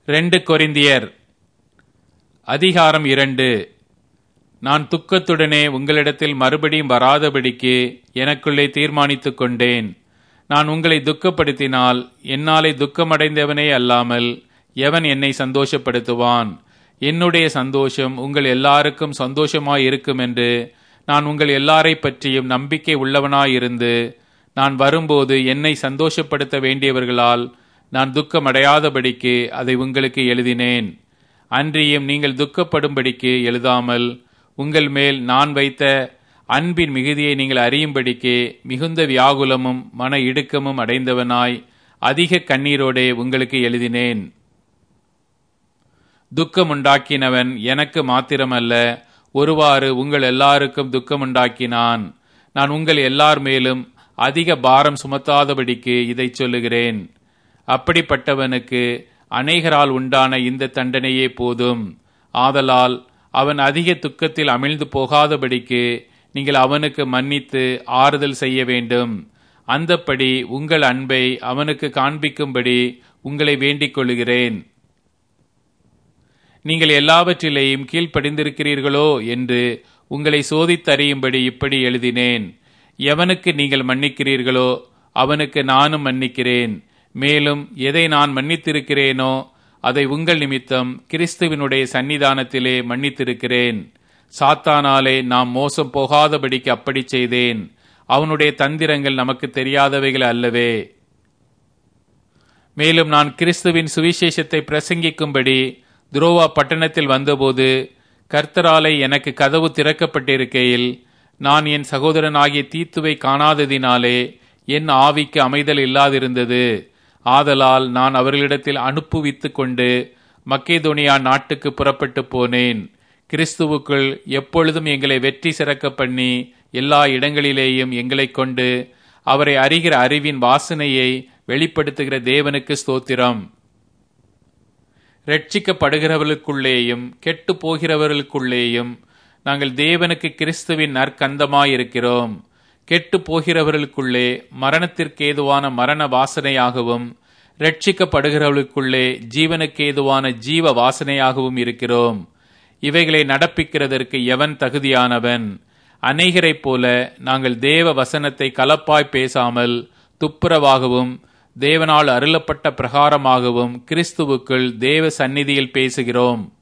ரெண்டு கொரிந்தியர் அதிகாரம் இரண்டு நான் துக்கத்துடனே உங்களிடத்தில் மறுபடியும் வராதபடிக்கு எனக்குள்ளே தீர்மானித்துக் கொண்டேன் நான் உங்களை துக்கப்படுத்தினால் என்னாலே துக்கமடைந்தவனே அல்லாமல் எவன் என்னை சந்தோஷப்படுத்துவான் என்னுடைய சந்தோஷம் உங்கள் எல்லாருக்கும் சந்தோஷமாய் இருக்கும் என்று நான் உங்கள் எல்லாரை பற்றியும் நம்பிக்கை உள்ளவனாயிருந்து நான் வரும்போது என்னை சந்தோஷப்படுத்த வேண்டியவர்களால் நான் துக்கமடையாதபடிக்கு அதை உங்களுக்கு எழுதினேன் அன்றியும் நீங்கள் துக்கப்படும்படிக்கு எழுதாமல் உங்கள் மேல் நான் வைத்த அன்பின் மிகுதியை நீங்கள் அறியும்படிக்கு மிகுந்த வியாகுலமும் மன இடுக்கமும் அடைந்தவனாய் அதிக கண்ணீரோடே உங்களுக்கு எழுதினேன் துக்கமுண்டாக்கினவன் எனக்கு மாத்திரமல்ல ஒருவாறு உங்கள் எல்லாருக்கும் துக்கமுண்டாக்கினான் நான் உங்கள் எல்லார் மேலும் அதிக பாரம் சுமத்தாதபடிக்கு இதை சொல்லுகிறேன் அப்படிப்பட்டவனுக்கு அநேகரால் உண்டான இந்த தண்டனையே போதும் ஆதலால் அவன் அதிக துக்கத்தில் அமிழ்ந்து போகாதபடிக்கு நீங்கள் அவனுக்கு மன்னித்து ஆறுதல் செய்ய வேண்டும் அந்தப்படி உங்கள் அன்பை அவனுக்கு காண்பிக்கும்படி உங்களை வேண்டிக் கொள்கிறேன் நீங்கள் எல்லாவற்றிலேயும் கீழ்ப்படிந்திருக்கிறீர்களோ என்று உங்களை சோதித்தறியும்படி இப்படி எழுதினேன் எவனுக்கு நீங்கள் மன்னிக்கிறீர்களோ அவனுக்கு நானும் மன்னிக்கிறேன் மேலும் எதை நான் மன்னித்திருக்கிறேனோ அதை உங்கள் நிமித்தம் கிறிஸ்துவினுடைய சன்னிதானத்திலே மன்னித்திருக்கிறேன் சாத்தானாலே நாம் மோசம் போகாதபடிக்கு அப்படி செய்தேன் அவனுடைய தந்திரங்கள் நமக்கு தெரியாதவைகள் அல்லவே மேலும் நான் கிறிஸ்துவின் சுவிசேஷத்தை பிரசங்கிக்கும்படி துரோவா பட்டணத்தில் வந்தபோது கர்த்தராலை எனக்கு கதவு திறக்கப்பட்டிருக்கையில் நான் என் சகோதரனாகிய தீத்துவை காணாததினாலே என் ஆவிக்கு அமைதல் இல்லாதிருந்தது ஆதலால் நான் அவர்களிடத்தில் அனுப்புவித்து கொண்டு மக்கேதோனியா நாட்டுக்கு புறப்பட்டு போனேன் கிறிஸ்துவுக்குள் எப்பொழுதும் எங்களை வெற்றி சிறக்க பண்ணி எல்லா இடங்களிலேயும் எங்களை கொண்டு அவரை அறிகிற அறிவின் வாசனையை வெளிப்படுத்துகிற தேவனுக்கு ஸ்தோத்திரம் ரட்சிக்கப்படுகிறவர்களுக்குள்ளேயும் கெட்டு போகிறவர்களுக்குள்ளேயும் நாங்கள் தேவனுக்கு கிறிஸ்துவின் நற்கந்தமாயிருக்கிறோம் கெட்டு போகிறவர்களுக்குள்ளே மரணத்திற்கேதுவான மரண வாசனையாகவும் ரட்சிக்கப்படுகிறவர்களுக்குள்ளே ஜீவனுக்கேதுவான ஜீவ வாசனையாகவும் இருக்கிறோம் இவைகளை நடப்பிக்கிறதற்கு எவன் தகுதியானவன் அநேகரைப் போல நாங்கள் தேவ வசனத்தை கலப்பாய் பேசாமல் துப்புரவாகவும் தேவனால் அருளப்பட்ட பிரகாரமாகவும் கிறிஸ்துவுக்குள் தேவ சந்நிதியில் பேசுகிறோம்